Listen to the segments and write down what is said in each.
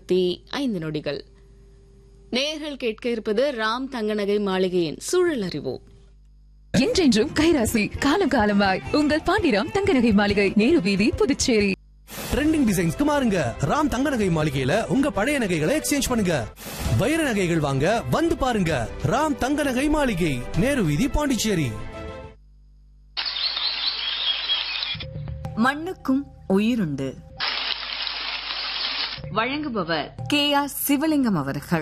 முப்பத்தி ஐந்து நொடிகள் நேர்கள் கேட்க இருப்பது ராம் தங்கநகை மாளிகையின் சூழல் அறிவோம் என்றென்றும் கைராசி காலம் காலமாய் உங்கள் பாண்டிராம் தங்கநகை மாளிகை நேரு வீதி புதுச்சேரி ட்ரெண்டிங் டிசைன்ஸ்க்கு மாறுங்க ராம் தங்க நகை மாளிகையில உங்க பழைய நகைகளை எக்ஸ்சேஞ்ச் பண்ணுங்க வைர நகைகள் வாங்க வந்து பாருங்க ராம் தங்க நகை மாளிகை நேரு வீதி பாண்டிச்சேரி மண்ணுக்கும் உயிருண்டு வழங்குபவர் கே ஆர் சிவலிங்கம் அவர்கள்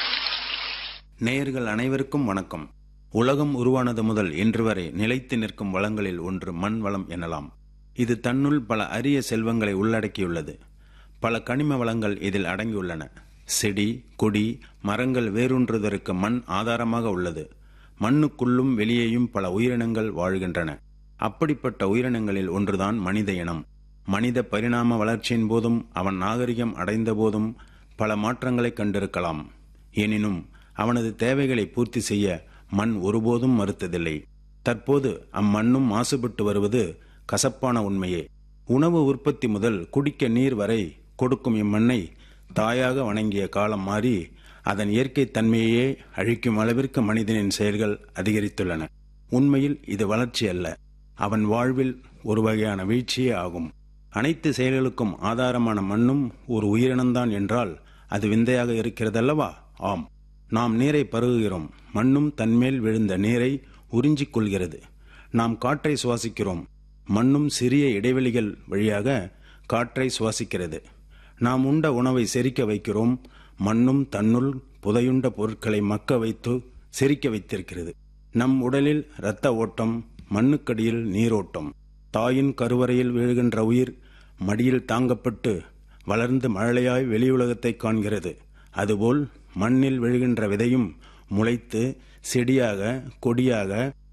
நேயர்கள் அனைவருக்கும் வணக்கம் உலகம் உருவானது முதல் இன்று வரை நிலைத்து நிற்கும் வளங்களில் ஒன்று மண் வளம் எனலாம் இது தன்னுள் பல அரிய செல்வங்களை உள்ளடக்கியுள்ளது பல கனிம வளங்கள் இதில் அடங்கியுள்ளன செடி கொடி மரங்கள் வேரூன்றுவதற்கு மண் ஆதாரமாக உள்ளது மண்ணுக்குள்ளும் வெளியேயும் பல உயிரினங்கள் வாழ்கின்றன அப்படிப்பட்ட உயிரினங்களில் ஒன்றுதான் மனித இனம் மனித பரிணாம வளர்ச்சியின் போதும் அவன் நாகரிகம் அடைந்த போதும் பல மாற்றங்களை கண்டிருக்கலாம் எனினும் அவனது தேவைகளை பூர்த்தி செய்ய மண் ஒருபோதும் மறுத்ததில்லை தற்போது அம்மண்ணும் மாசுபட்டு வருவது கசப்பான உண்மையே உணவு உற்பத்தி முதல் குடிக்க நீர் வரை கொடுக்கும் இம்மண்ணை தாயாக வணங்கிய காலம் மாறி அதன் இயற்கை தன்மையையே அழிக்கும் அளவிற்கு மனிதனின் செயல்கள் அதிகரித்துள்ளன உண்மையில் இது வளர்ச்சி அல்ல அவன் வாழ்வில் ஒரு வகையான வீழ்ச்சியே ஆகும் அனைத்து செயல்களுக்கும் ஆதாரமான மண்ணும் ஒரு உயிரினம்தான் என்றால் அது விந்தையாக இருக்கிறதல்லவா ஆம் நாம் நீரை பருகுகிறோம் மண்ணும் தன்மேல் விழுந்த நீரை உறிஞ்சிக் கொள்கிறது நாம் காற்றை சுவாசிக்கிறோம் மண்ணும் சிறிய இடைவெளிகள் வழியாக காற்றை சுவாசிக்கிறது நாம் உண்ட உணவை செரிக்க வைக்கிறோம் மண்ணும் தன்னுள் புதையுண்ட பொருட்களை மக்க வைத்து செரிக்க வைத்திருக்கிறது நம் உடலில் இரத்த ஓட்டம் மண்ணுக்கடியில் நீரோட்டம் தாயின் கருவறையில் விழுகின்ற உயிர் மடியில் தாங்கப்பட்டு வளர்ந்து மழலையாய் வெளியுலகத்தை காண்கிறது அதுபோல் மண்ணில் விழுகின்ற விதையும் முளைத்து செடியாக கொடியாக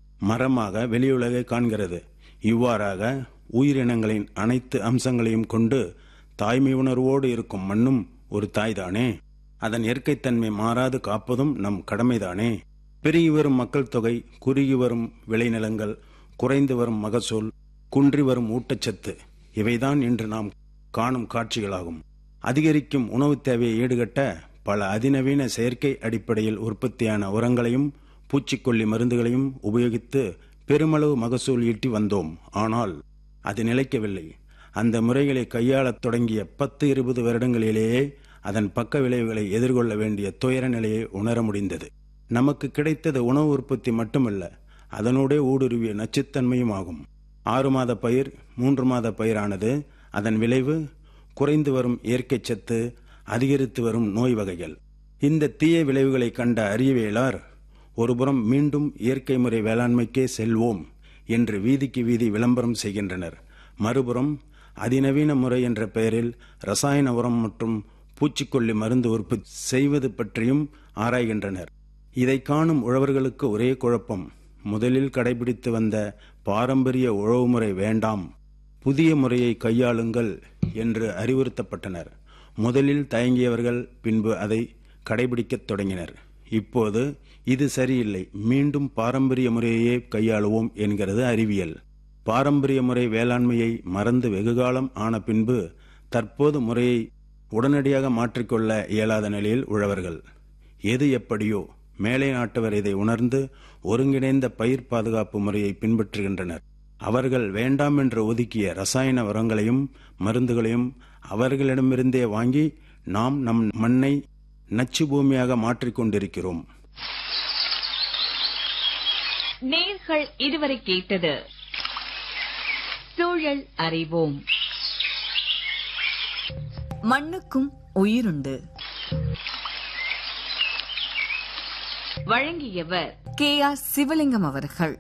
மரமாக வெளியுலகை காண்கிறது இவ்வாறாக உயிரினங்களின் அனைத்து அம்சங்களையும் கொண்டு தாய்மை உணர்வோடு இருக்கும் மண்ணும் ஒரு தாய்தானே அதன் இயற்கைத்தன்மை மாறாது காப்பதும் நம் கடமைதானே பெருகி வரும் மக்கள் தொகை குறுகி வரும் விளைநிலங்கள் குறைந்து வரும் மகசூல் குன்றி வரும் ஊட்டச்சத்து இவைதான் இன்று நாம் காணும் காட்சிகளாகும் அதிகரிக்கும் உணவுத் தேவையை ஈடுகட்ட பல அதிநவீன செயற்கை அடிப்படையில் உற்பத்தியான உரங்களையும் பூச்சிக்கொல்லி மருந்துகளையும் உபயோகித்து பெருமளவு மகசூல் ஈட்டி வந்தோம் ஆனால் அது நிலைக்கவில்லை அந்த முறைகளை கையாளத் தொடங்கிய பத்து இருபது வருடங்களிலேயே அதன் பக்க விளைவுகளை எதிர்கொள்ள வேண்டிய துயர நிலையை உணர முடிந்தது நமக்கு கிடைத்தது உணவு உற்பத்தி மட்டுமல்ல அதனோடே ஊடுருவிய நச்சுத்தன்மையும் ஆகும் ஆறு மாத பயிர் மூன்று மாத பயிரானது அதன் விளைவு குறைந்து வரும் இயற்கை சத்து அதிகரித்து வரும் நோய் வகைகள் இந்த தீய விளைவுகளை கண்ட அறிவியலார் ஒருபுறம் மீண்டும் இயற்கை முறை வேளாண்மைக்கே செல்வோம் என்று வீதிக்கு வீதி விளம்பரம் செய்கின்றனர் மறுபுறம் அதிநவீன முறை என்ற பெயரில் ரசாயன உரம் மற்றும் பூச்சிக்கொல்லி மருந்து உற்பத்தி செய்வது பற்றியும் ஆராய்கின்றனர் இதை காணும் உழவர்களுக்கு ஒரே குழப்பம் முதலில் கடைபிடித்து வந்த பாரம்பரிய உழவு முறை வேண்டாம் புதிய முறையை கையாளுங்கள் என்று அறிவுறுத்தப்பட்டனர் முதலில் தயங்கியவர்கள் பின்பு அதை கடைபிடிக்கத் தொடங்கினர் இப்போது இது சரியில்லை மீண்டும் பாரம்பரிய முறையையே கையாளுவோம் என்கிறது அறிவியல் பாரம்பரிய முறை வேளாண்மையை மறந்து வெகுகாலம் ஆன பின்பு தற்போது முறையை உடனடியாக மாற்றிக்கொள்ள இயலாத நிலையில் உழவர்கள் எது எப்படியோ மேலை நாட்டவர் இதை உணர்ந்து ஒருங்கிணைந்த பயிர் பாதுகாப்பு முறையை பின்பற்றுகின்றனர் அவர்கள் வேண்டாம் என்று ஒதுக்கிய ரசாயன உரங்களையும் மருந்துகளையும் அவர்களிடமிருந்தே வாங்கி நாம் நம் மண்ணை நச்சு பூமியாக மாற்றிக்கொண்டிருக்கிறோம் நேர்கள் இதுவரை கேட்டது சூழல் அறிவோம் மண்ணுக்கும் உயிருண்டு வழங்கியவர் கே ஆர் சிவலிங்கம் அவர்கள்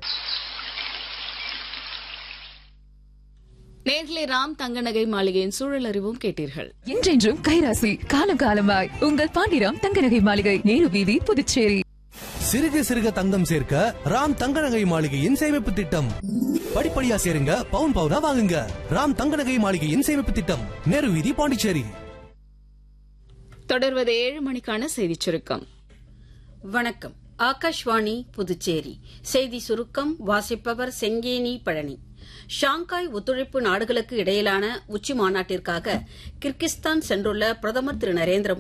நேர்களே ராம் தங்கநகை மாளிகையின் சூழல் அறிவோம் கேட்டீர்கள் என்றென்றும் கைராசி காலம் காலமாய் உங்கள் பாண்டிராம் தங்கநகை மாளிகை நேரு வீதி புதுச்சேரி சிறுக சிறுக தங்கம் சேர்க்க ராம் தங்க நகை மாளிகையின் சேமிப்பு திட்டம் படிப்படியா சேருங்க பவுன் பவுனா வாங்குங்க ராம் தங்க நகை மாளிகையின் சேமிப்பு திட்டம் நேரு வீதி பாண்டிச்சேரி தொடர்வது ஏழு மணிக்கான செய்திச் சுருக்கம் வணக்கம் ஆகாஷ்வாணி புதுச்சேரி செய்தி சுருக்கம் வாசிப்பவர் செங்கேனி பழனி ஷாங்காய் ஒத்துழைப்பு நாடுகளுக்கு இடையிலான உச்சி மாநாட்டிற்காக கிர்கிஸ்தான் சென்றுள்ள பிரதமர் திரு நரேந்திர